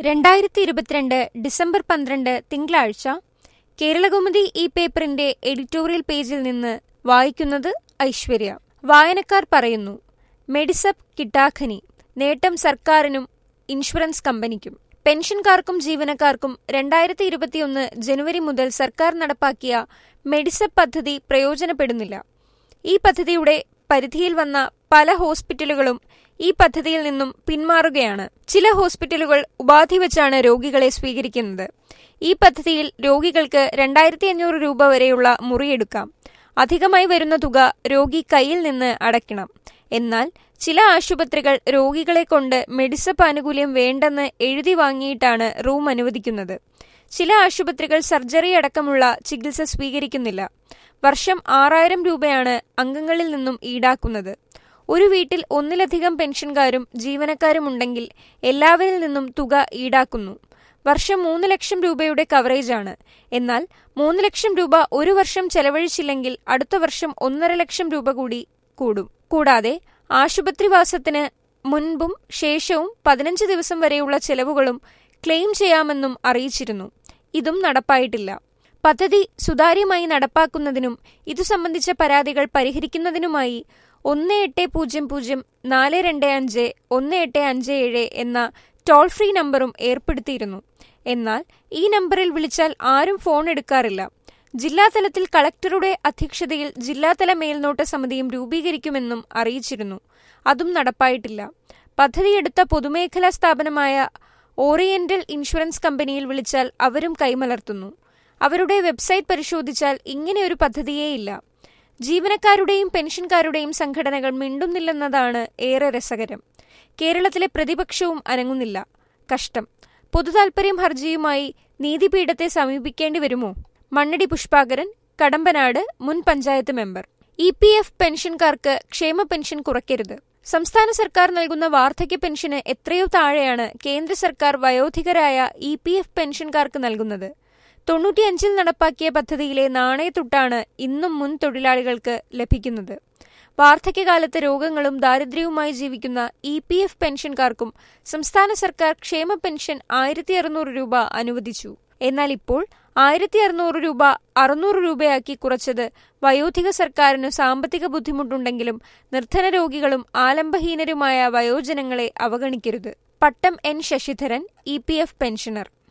രണ്ടായിരത്തി ഇരുപത്തിരണ്ട് ഡിസംബർ പന്ത്രണ്ട് തിങ്കളാഴ്ച കേരളകൗമുദി ഈ പേപ്പറിന്റെ എഡിറ്റോറിയൽ പേജിൽ നിന്ന് വായിക്കുന്നത് ഐശ്വര്യ വായനക്കാർ പറയുന്നു മെഡിസപ്പ് കിട്ടാഖനി നേട്ടം സർക്കാരിനും ഇൻഷുറൻസ് കമ്പനിക്കും പെൻഷൻകാർക്കും ജീവനക്കാർക്കും രണ്ടായിരത്തി ഇരുപത്തിയൊന്ന് ജനുവരി മുതൽ സർക്കാർ നടപ്പാക്കിയ മെഡിസപ്പ് പദ്ധതി പ്രയോജനപ്പെടുന്നില്ല ഈ പദ്ധതിയുടെ പരിധിയിൽ വന്ന പല ഹോസ്പിറ്റലുകളും ഈ പദ്ധതിയിൽ നിന്നും പിന്മാറുകയാണ് ചില ഹോസ്പിറ്റലുകൾ ഉപാധി വെച്ചാണ് രോഗികളെ സ്വീകരിക്കുന്നത് ഈ പദ്ധതിയിൽ രോഗികൾക്ക് രണ്ടായിരത്തി അഞ്ഞൂറ് രൂപ വരെയുള്ള മുറിയെടുക്കാം അധികമായി വരുന്ന തുക രോഗി കയ്യിൽ നിന്ന് അടയ്ക്കണം എന്നാൽ ചില ആശുപത്രികൾ രോഗികളെ കൊണ്ട് മെഡിസപ്പ് ആനുകൂല്യം വേണ്ടെന്ന് എഴുതി വാങ്ങിയിട്ടാണ് റൂം അനുവദിക്കുന്നത് ചില ആശുപത്രികൾ സർജറി അടക്കമുള്ള ചികിത്സ സ്വീകരിക്കുന്നില്ല വർഷം ആറായിരം രൂപയാണ് അംഗങ്ങളിൽ നിന്നും ഈടാക്കുന്നത് ഒരു വീട്ടിൽ ഒന്നിലധികം പെൻഷൻകാരും ജീവനക്കാരും ഉണ്ടെങ്കിൽ എല്ലാവരിൽ നിന്നും തുക ഈടാക്കുന്നു വർഷം മൂന്ന് ലക്ഷം രൂപയുടെ കവറേജാണ് എന്നാൽ മൂന്ന് ലക്ഷം രൂപ ഒരു വർഷം ചെലവഴിച്ചില്ലെങ്കിൽ അടുത്ത വർഷം ഒന്നര ലക്ഷം രൂപ കൂടി കൂടും കൂടാതെ ആശുപത്രിവാസത്തിന് മുൻപും ശേഷവും പതിനഞ്ച് ദിവസം വരെയുള്ള ചെലവുകളും ക്ലെയിം ചെയ്യാമെന്നും അറിയിച്ചിരുന്നു ഇതും നടപ്പായിട്ടില്ല പദ്ധതി സുതാര്യമായി നടപ്പാക്കുന്നതിനും ഇതു സംബന്ധിച്ച പരാതികൾ പരിഹരിക്കുന്നതിനുമായി ഒന്ന് എട്ട് പൂജ്യം പൂജ്യം നാല് രണ്ട് അഞ്ച് ഒന്ന് എട്ട് അഞ്ച് ഏഴ് എന്ന ടോൾ ഫ്രീ നമ്പറും ഏർപ്പെടുത്തിയിരുന്നു എന്നാൽ ഈ നമ്പറിൽ വിളിച്ചാൽ ആരും ഫോൺ എടുക്കാറില്ല ജില്ലാതലത്തിൽ കളക്ടറുടെ അധ്യക്ഷതയിൽ ജില്ലാതല മേൽനോട്ട സമിതിയും രൂപീകരിക്കുമെന്നും അറിയിച്ചിരുന്നു അതും നടപ്പായിട്ടില്ല പദ്ധതിയെടുത്ത പൊതുമേഖലാ സ്ഥാപനമായ ഓറിയന്റൽ ഇൻഷുറൻസ് കമ്പനിയിൽ വിളിച്ചാൽ അവരും കൈമലർത്തുന്നു അവരുടെ വെബ്സൈറ്റ് പരിശോധിച്ചാൽ ഇങ്ങനെയൊരു പദ്ധതിയേയില്ല ജീവനക്കാരുടെയും പെൻഷൻകാരുടെയും സംഘടനകൾ മിണ്ടുന്നില്ലെന്നതാണ് ഏറെ രസകരം കേരളത്തിലെ പ്രതിപക്ഷവും അനങ്ങുന്നില്ല കഷ്ടം പൊതുതാൽപര്യം ഹർജിയുമായി നീതിപീഠത്തെ സമീപിക്കേണ്ടി വരുമോ മണ്ണടി പുഷ്പാകരൻ കടമ്പനാട് മുൻ panchayat member E P F പെൻഷൻകാർക്ക് ക്ഷേമ പെൻഷൻ കുറയ്ക്കരുത് സംസ്ഥാന സർക്കാർ നൽകുന്ന വാർദ്ധക്യ പെൻഷന് എത്രയോ താഴെയാണ് കേന്ദ്ര സർക്കാർ വയോധികരായ ഇ പി എഫ് പെൻഷൻകാർക്ക് നൽകുന്നത് തൊണ്ണൂറ്റിയഞ്ചിൽ നടപ്പാക്കിയ പദ്ധതിയിലെ നാണയത്തുട്ടാണ് ഇന്നും മുൻ തൊഴിലാളികൾക്ക് ലഭിക്കുന്നത് വാർദ്ധക്യകാലത്ത് രോഗങ്ങളും ദാരിദ്ര്യവുമായി ജീവിക്കുന്ന ഇ പി എഫ് പെൻഷൻകാർക്കും സംസ്ഥാന സർക്കാർ ക്ഷേമ പെൻഷൻ ആയിരത്തി അറുന്നൂറ് രൂപ അനുവദിച്ചു എന്നാൽ ഇപ്പോൾ ആയിരത്തി അറുന്നൂറ് രൂപ അറുന്നൂറ് രൂപയാക്കി കുറച്ചത് വയോധിക സർക്കാരിന് സാമ്പത്തിക ബുദ്ധിമുട്ടുണ്ടെങ്കിലും നിർധന രോഗികളും ആലംബഹീനരുമായ വയോജനങ്ങളെ അവഗണിക്കരുത് Pattom N Sasidharan E P F pensioner